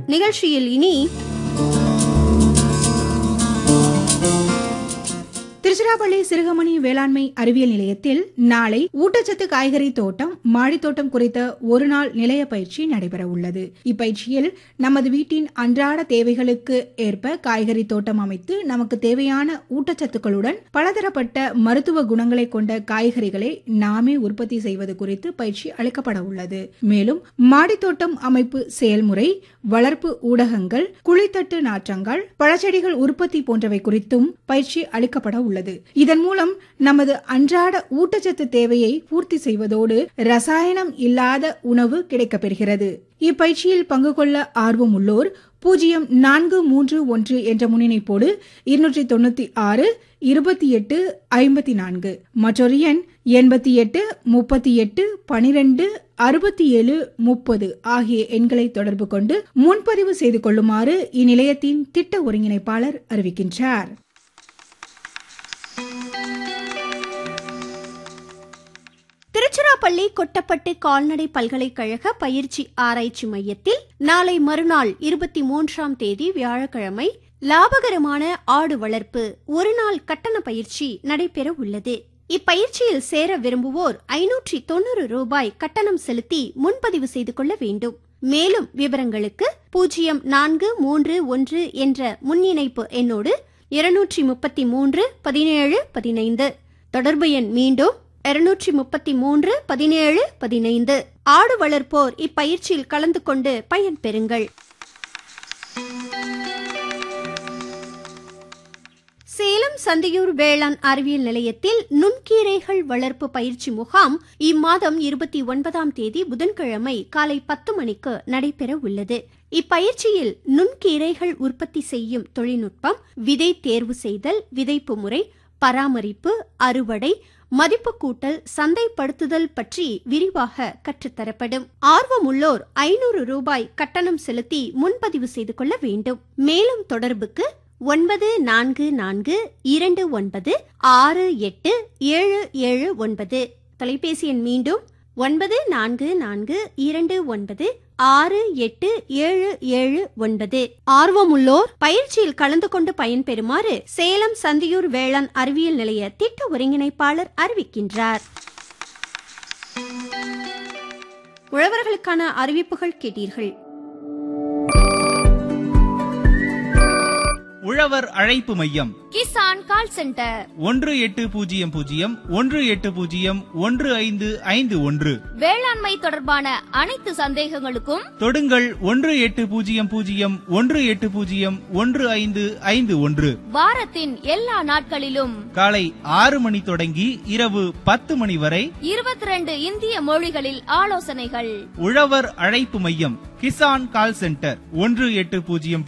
நிகழ்ச்சியில் இனி திருச்சிராப்பள்ளி சிறுகமணி வேளாண்மை அறிவியல் நிலையத்தில் நாளை ஊட்டச்சத்து காய்கறி தோட்டம் மாடித்தோட்டம் குறித்த ஒருநாள் நிலைய பயிற்சி நடைபெற உள்ளது இப்பயிற்சியில் நமது வீட்டின் அன்றாட தேவைகளுக்கு ஏற்ப காய்கறி தோட்டம் அமைத்து நமக்கு தேவையான ஊட்டச்சத்துக்களுடன் பலதரப்பட்ட மருத்துவ குணங்களை கொண்ட காய்கறிகளை நாமே உற்பத்தி செய்வது குறித்து பயிற்சி அளிக்கப்பட உள்ளது மேலும் மாடித்தோட்டம் அமைப்பு செயல்முறை வளர்ப்பு ஊடகங்கள் குழித்தட்டு நாற்றங்கள் பழச்செடிகள் உற்பத்தி போன்றவை குறித்தும் பயிற்சி அளிக்கப்பட உள்ளது இதன் மூலம் நமது அன்றாட ஊட்டச்சத்து தேவையை பூர்த்தி செய்வதோடு ரசாயனம் இல்லாத உணவு கிடைக்கப்பெறுகிறது இப்பயிற்சியில் பங்கு கொள்ள ஆர்வம் உள்ளோர் பூஜ்ஜியம் நான்கு மூன்று ஒன்று என்ற முன்னிணைப்போடு இருநூற்றி தொண்ணூத்தி ஆறு இருபத்தி எட்டு ஐம்பத்தி நான்கு மற்றொரு எண் எண்பத்தி எட்டு முப்பத்தி எட்டு பனிரெண்டு அறுபத்தி ஏழு முப்பது ஆகிய எண்களை தொடர்பு கொண்டு முன்பதிவு செய்து கொள்ளுமாறு இந்நிலையத்தின் திட்ட ஒருங்கிணைப்பாளர் அறிவிக்கின்றார் திருச்சிராப்பள்ளி கொட்டப்பட்டு கால்நடை பல்கலைக்கழக பயிற்சி ஆராய்ச்சி மையத்தில் நாளை மறுநாள் இருபத்தி மூன்றாம் தேதி வியாழக்கிழமை லாபகரமான ஆடு வளர்ப்பு ஒருநாள் கட்டண பயிற்சி நடைபெற உள்ளது இப்பயிற்சியில் சேர விரும்புவோர் ஐநூற்றி தொண்ணூறு ரூபாய் கட்டணம் செலுத்தி முன்பதிவு செய்து கொள்ள வேண்டும் மேலும் விவரங்களுக்கு பூஜ்ஜியம் நான்கு மூன்று ஒன்று என்ற முன்னிணைப்பு எண்ணோடு இருநூற்றி முப்பத்தி மூன்று பதினேழு பதினைந்து தொடர்பு எண் மீண்டும் இருநூற்றி முப்பத்தி மூன்று பதினேழு பதினைந்து ஆடு வளர்ப்போர் இப்பயிற்சியில் கலந்து கொண்டு பயன்பெறுங்கள் சேலம் சந்தியூர் வேளாண் அறிவியல் நிலையத்தில் நுண்கீரைகள் வளர்ப்பு பயிற்சி முகாம் இம்மாதம் இருபத்தி ஒன்பதாம் தேதி புதன்கிழமை காலை பத்து மணிக்கு நடைபெற உள்ளது இப்பயிற்சியில் நுண்கீரைகள் உற்பத்தி செய்யும் தொழில்நுட்பம் விதை தேர்வு செய்தல் விதைப்பு முறை பராமரிப்பு அறுவடை மதிப்பு கூட்டல் சந்தைப்படுத்துதல் பற்றி விரிவாக கற்றுத்தரப்படும் ஆர்வமுள்ளோர் ஐநூறு ரூபாய் கட்டணம் செலுத்தி முன்பதிவு செய்து கொள்ள வேண்டும் மேலும் தொடர்புக்கு ஒன்பது நான்கு நான்கு இரண்டு ஒன்பது ஆறு எட்டு ஏழு ஏழு ஒன்பது தொலைபேசி எண் மீண்டும் ஒன்பது நான்கு நான்கு இரண்டு ஒன்பது ஆறு எட்டு ஏழு ஏழு ஒன்பது ஆர்வமுள்ளோர் பயிற்சியில் கலந்து கொண்டு பயன்பெறுமாறு சேலம் சந்தியூர் வேளாண் அறிவியல் நிலைய திட்ட ஒருங்கிணைப்பாளர் அறிவிக்கின்றார் உழவர்களுக்கான அறிவிப்புகள் கேட்டீர்கள் உழவர் அழைப்பு மையம் கிசான் கால் சென்டர் ஒன்று எட்டு பூஜ்ஜியம் பூஜ்ஜியம் ஒன்று எட்டு பூஜ்ஜியம் ஒன்று ஐந்து ஐந்து ஒன்று வேளாண்மை தொடர்பான அனைத்து சந்தேகங்களுக்கும் தொடுங்கள் ஒன்று எட்டு பூஜ்ஜியம் பூஜ்ஜியம் ஒன்று எட்டு பூஜ்ஜியம் ஒன்று ஐந்து ஐந்து ஒன்று வாரத்தின் எல்லா நாட்களிலும் காலை ஆறு மணி தொடங்கி இரவு பத்து மணி வரை இருபத்தி ரெண்டு இந்திய மொழிகளில் ஆலோசனைகள் உழவர் அழைப்பு மையம் கிசான் கால் சென்டர் ஒன்று எட்டு பூஜ்ஜியம்